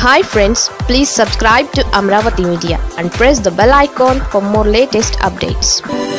hi friends please subscribe to Amaravati media and press the bell icon for more latest updates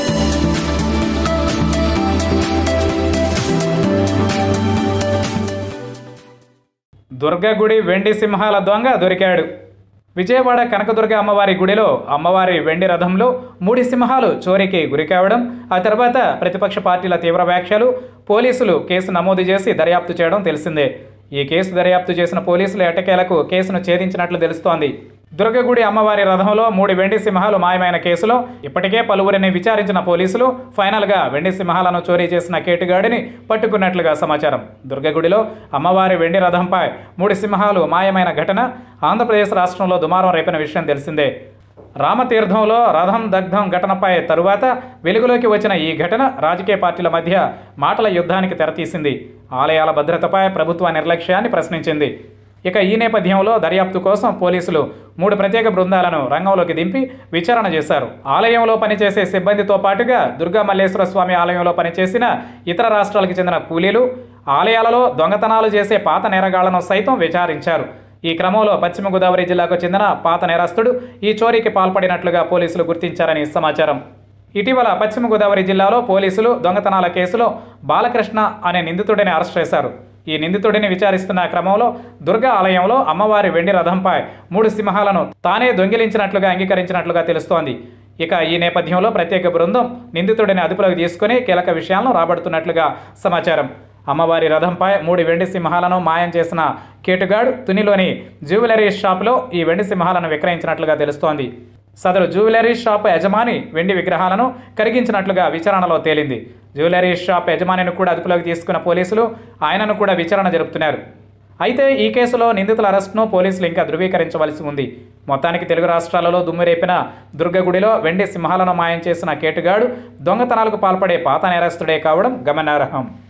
Durga గుడి వెండి సింహాల దొంగ దొరికాడు విజయవాడ కనకదుర్గ అమ్మవారి గుడిలో అమ్మవారి వెండి రథంలో మూడు సింహాలు చోరీకి గురికావడం ఆ తర్వాత ప్రతిపక్ష పార్టీల తీవ్ర వ్యాఖ్యలు పోలీసులు కేసు నమోదు చేసి దర్యాప్తు చేయడం తెలిసిందే ఈ కేసు దర్యాప్తు చేసిన పోలీసులు ఎట్టకేలకు కేసును ఛేదించినట్లు తెలుస్తోంది దుర్గగుడి అమ్మవారి రథంలో మూడు వెండి సింహాలు మాయమైన కేసులో ఇప్పటికే పలువురిని విచారించిన పోలీసులు ఫైనల్గా వెండి సింహాలను చోరీ చేసిన కేటుగాడిని పట్టుకున్నట్లుగా సమాచారం దుర్గగుడిలో అమ్మవారి వెండి రథంపై మూడు సింహాలు మాయమైన ఘటన ఆంధ్రప్రదేశ్ రాష్ట్రంలో దుమారం రేపిన విషయం తెలిసిందే రామతీర్థంలో రథం దగ్ధం ఘటనపై తరువాత వెలుగులోకి వచ్చిన ఈ ఘటన రాజకీయ పార్టీల మధ్య మాటల యుద్ధానికి తెరతీసింది ఆలయాల భద్రతపై ప్రభుత్వ నిర్లక్ష్యాన్ని ప్రశ్నించింది ఇక ఈ నేపథ్యంలో దర్యాప్తు కోసం పోలీసులు మూడు ప్రత్యేక బృందాలను రంగంలోకి దింపి విచారణ చేశారు ఆలయంలో పనిచేసే సిబ్బందితో పాటుగా దుర్గా మల్లేశ్వర స్వామి ఆలయంలో పనిచేసిన ఇతర రాష్ట్రాలకు చెందిన కూలీలు ఆలయాలలో దొంగతనాలు చేసే పాత నేరగాళ్లను సైతం విచారించారు ఈ క్రమంలో పశ్చిమ గోదావరి జిల్లాకు చెందిన పాత నేరస్తుడు ఈ చోరీకి పాల్పడినట్లుగా పోలీసులు గుర్తించారని సమాచారం ఇటీవల పశ్చిమ గోదావరి జిల్లాలో పోలీసులు దొంగతనాల కేసులో బాలకృష్ణ అనే నిందితుడిని అరెస్ట్ చేశారు ఈ నిందితుడిని విచారిస్తున్న క్రమంలో దుర్గా ఆలయంలో అమ్మవారి వెండి రథంపై మూడు సింహాలను తానే దొంగిలించినట్లుగా అంగీకరించినట్లుగా తెలుస్తోంది ఇక ఈ నేపథ్యంలో ప్రత్యేక బృందం నిందితుడిని అదుపులోకి తీసుకుని కీలక విషయాలను రాబడుతున్నట్లుగా సమాచారం అమ్మవారి రథంపై మూడు వెండి సింహాలను మాయం చేసిన కేటుగాడు తునిలోని జ్యువెలరీ షాపులో ఈ వెండి సింహాలను విక్రయించినట్లుగా తెలుస్తోంది సదరు జ్యువెలరీ షాప్ యజమాని వెండి విగ్రహాలను కరిగించినట్లుగా విచారణలో తేలింది జ్యువెలరీ షాప్ యజమానిని కూడా అదుపులోకి తీసుకున్న పోలీసులు ఆయనను కూడా విచారణ జరుపుతున్నారు అయితే ఈ కేసులో నిందితుల అరెస్ట్ను పోలీసులు ఇంకా ధృవీకరించవలసి ఉంది మొత్తానికి తెలుగు రాష్ట్రాలలో దుమ్మురేపిన దుర్గగుడిలో వెండి సింహాలను మాయం చేసిన కేటుగాడు దొంగతనాలకు పాల్పడే పాత నేరస్తుడే కావడం గమనార్హం